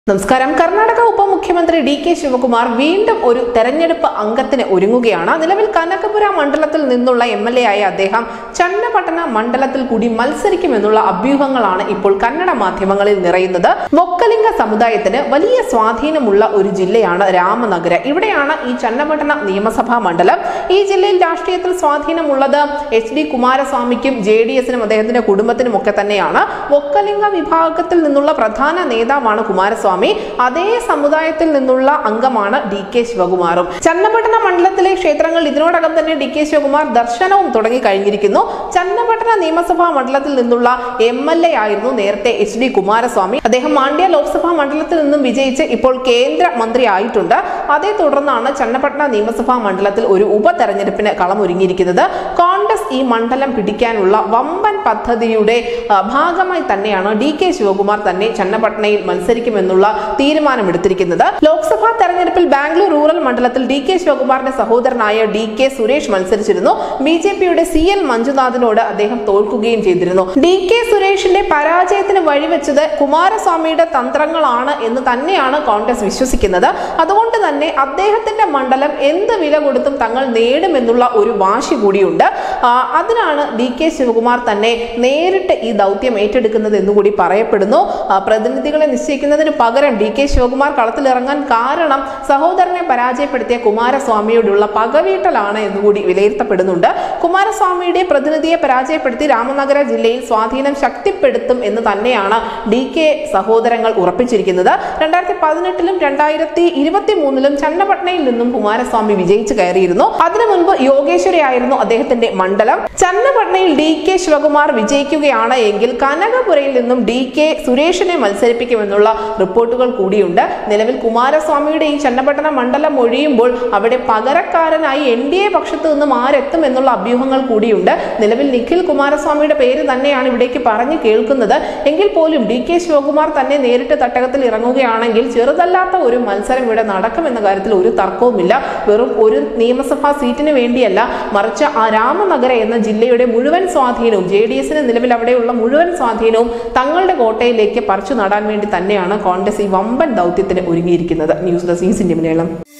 നമസ്കാരം കർണാടക ഉപമുഖ്യമന്ത്രി D K Shivakumar വീണ്ടും ഒരു തെരഞ്ഞെടുപ്പ് അംഗത്തിന് ഒരുങ്ങുകയാണ് നിലവിൽ കനകപുര മണ്ഡലത്തിൽ നിന്നുള്ള എം എൽ എ ആയ അദ്ദേഹം ചന്നപട്ടണ മണ്ഡലത്തിൽ കൂടി മത്സരിക്കുമെന്നുള്ള അഭ്യൂഹങ്ങളാണ് ഇപ്പോൾ കന്നഡ മാധ്യമങ്ങളിൽ നിറയുന്നത് വൊക്കലിംഗ സമുദായത്തിന് വലിയ സ്വാധീനമുള്ള ഒരു ജില്ലയാണ് രാമനഗര ഇവിടെയാണ് ഈ ചന്നപട്ടണ നിയമസഭാ മണ്ഡലം ഈ ജില്ലയിൽ രാഷ്ട്രീയത്തിൽ സ്വാധീനമുള്ളത് എച്ച് ഡി കുമാരസ്വാമിക്കും ജെ ഡി എസിനും അദ്ദേഹത്തിന്റെ കുടുംബത്തിനും ഒക്കെ തന്നെയാണ് വൊക്കലിംഗ വിഭാഗത്തിൽ നിന്നുള്ള പ്രധാന നേതാവാണ് കുമാരസ്വാമി അതേ സമുദായത്തിൽ നിന്നുള്ള അംഗമാണ് ഡി കെ ശിവകുമാറും ചന്നപട്ടണ മണ്ഡലത്തിലെ ക്ഷേത്രങ്ങൾ ഇതിനോടകം തന്നെ ഡി കെ ശിവകുമാർ ദർശനവും തുടങ്ങി കഴിഞ്ഞിരിക്കുന്നു ചന്നപട്ടണ നിയമസഭാ മണ്ഡലത്തിൽ നിന്നുള്ള എം എൽ എ ആയിരുന്നു നേരത്തെ എച്ച് ഡി കുമാരസ്വാമി അദ്ദേഹം മാണ്ഡ്യ ലോക്സഭാ മണ്ഡലത്തിൽ നിന്നും വിജയിച്ച് ഇപ്പോൾ കേന്ദ്ര മന്ത്രി ആയിട്ടുണ്ട് അതേ തുടർന്നാണ് ചന്നപട്ടണ നിയമസഭാ മണ്ഡലത്തിൽ ഒരു ഉപതെരഞ്ഞെടുപ്പിന് കളമൊരുങ്ങിയിരിക്കുന്നത് കോൺഗ്രസ് ഈ മണ്ഡലം പിടിക്കാനുള്ള വമ്പൻ പദ്ധതിയുടെ ആ, ഭാഗമായി തന്നെയാണ് ഡി കെ ശിവകുമാർ തന്നെ ചന്നപട്ടണയിൽ മത്സരിക്കുമെന്നുള്ള തീരുമാനമെടുത്തിരിക്കുന്നത് ലോക്സഭാ തെരഞ്ഞെടുപ്പിൽ ബാംഗ്ലൂർ റൂറൽ മണ്ഡലത്തിൽ ഡി കെ ശിവകുമാറിന്റെ സഹോദരനായ ഡി കെ സുരേഷ് മത്സരിച്ചിരുന്നു ബി ജെ പിയുടെ സി എൽ മഞ്ജുനാഥിനോട് അദ്ദേഹം തോൽക്കുകയും ചെയ്തിരുന്നു ഡി കെ സുരേഷിന്റെ പരാജയത്തിന് വഴിവെച്ചത് കുമാരസ്വാമിയുടെ തന്ത്രങ്ങളാണ് എന്ന് തന്നെയാണ് കോൺഗ്രസ് വിശ്വസിക്കുന്നത് അതുകൊണ്ട് തന്നെ അദ്ദേഹത്തിന്റെ മണ്ഡലം എന്ത് വില കൊടുത്തും തങ്ങൾ നേടുമെന്നുള്ള ഒരു വാശി കൂടിയുണ്ട് ആ, അതിനാണ് ഡി കെ ശിവകുമാർ തന്നെ നേരിട്ട് ഈ ദൗത്യം ഏറ്റെടുക്കുന്നത് എന്നുകൂടി പറയപ്പെടുന്നു ആ, പ്രതിനിധികളെ നിശ്ചയിക്കുന്നതിന് പകരം ഡി കെ ശിവകുമാർ കളത്തിലിറങ്ങാൻ കാരണം സഹോദരനെ പരാജയപ്പെടുത്തിയ കുമാരസ്വാമിയോടുള്ള പകവീട്ടലാണ് എന്നുകൂടി വിലയിരുത്തപ്പെടുന്നുണ്ട് കുമാരസ്വാമിയുടെ പ്രതിനിധിയെ പരാജയപ്പെടുത്തി രാമനഗര ജില്ലയിൽ സ്വാധീനം ശക്തിപ്പെടുത്തും എന്ന് തന്നെയാണ് ഡി കെ സഹോദരങ്ങൾ ഉറപ്പിച്ചിരിക്കുന്നത് രണ്ടായിരത്തി പതിനെട്ടിലും രണ്ടായിരത്തി ഇരുപത്തി മൂന്നിലും ചന്നപട്ടണയിൽ നിന്നും കുമാരസ്വാമി വിജയിച്ചു കയറിയിരുന്നു അതിനു മുൻപ് യോഗേശ്വരിയായിരുന്നു അദ്ദേഹത്തിന്റെ മണ്ഡലം ചന്നപട്ടണയിൽ ഡി കെ ശിവകുമാർ വിജയിക്കുകയാണ് എങ്കിൽ കനകപുരയിൽ നിന്നും ഡി കെ സുരേഷിനെ മത്സരിപ്പിക്കുമെന്നുള്ള റിപ്പോർട്ടുകൾ കൂടിയുണ്ട് നിലവിൽ കുമാരസ്വാമിയുടെ ഈ ചന്നപട്ടണ മണ്ഡലം ഒഴിയുമ്പോൾ അവിടെ പകരക്കാരനായി എൻ ഡി എ പക്ഷത്തു നിന്നും ആരെത്തും എന്നുള്ള അഭ്യൂഹങ്ങൾ കൂടിയുണ്ട് നിലവിൽ നിഖിൽ കുമാരസ്വാമിയുടെ പേര് തന്നെയാണ് ഇവിടേക്ക് പറഞ്ഞു കേൾക്കുന്നത് എങ്കിൽ പോലും ഡി കെ ശിവകുമാർ തന്നെ നേരിട്ട് തട്ടകത്തിൽ ഇറങ്ങുകയാണെങ്കിൽ ചെറുതല്ലാത്ത ഒരു മത്സരം ഇവിടെ നടക്കുമെന്ന കാര്യത്തിൽ ഒരു തർക്കവുമില്ല വെറും ഒരു നിയമസഭാ സീറ്റിന് വേണ്ടിയല്ല മറിച്ച് ആ രാമനഗര എന്ന ജില്ലയുടെ മുഴുവൻ സ്വാധീനവും ജെ ഡി എസിന് നിലവിൽ അവിടെയുള്ള മുഴുവൻ സ്വാധീനവും തങ്ങളുടെ കോട്ടയിലേക്ക് പറിച്ചു നടാൻ വേണ്ടി തന്നെയാണ് കോൺഗ്രസ് ഈ വമ്പൻ ദൗത്യത്തിന് ഒരുങ്ങിയിരിക്കുന്നത് news desk News India Malayalam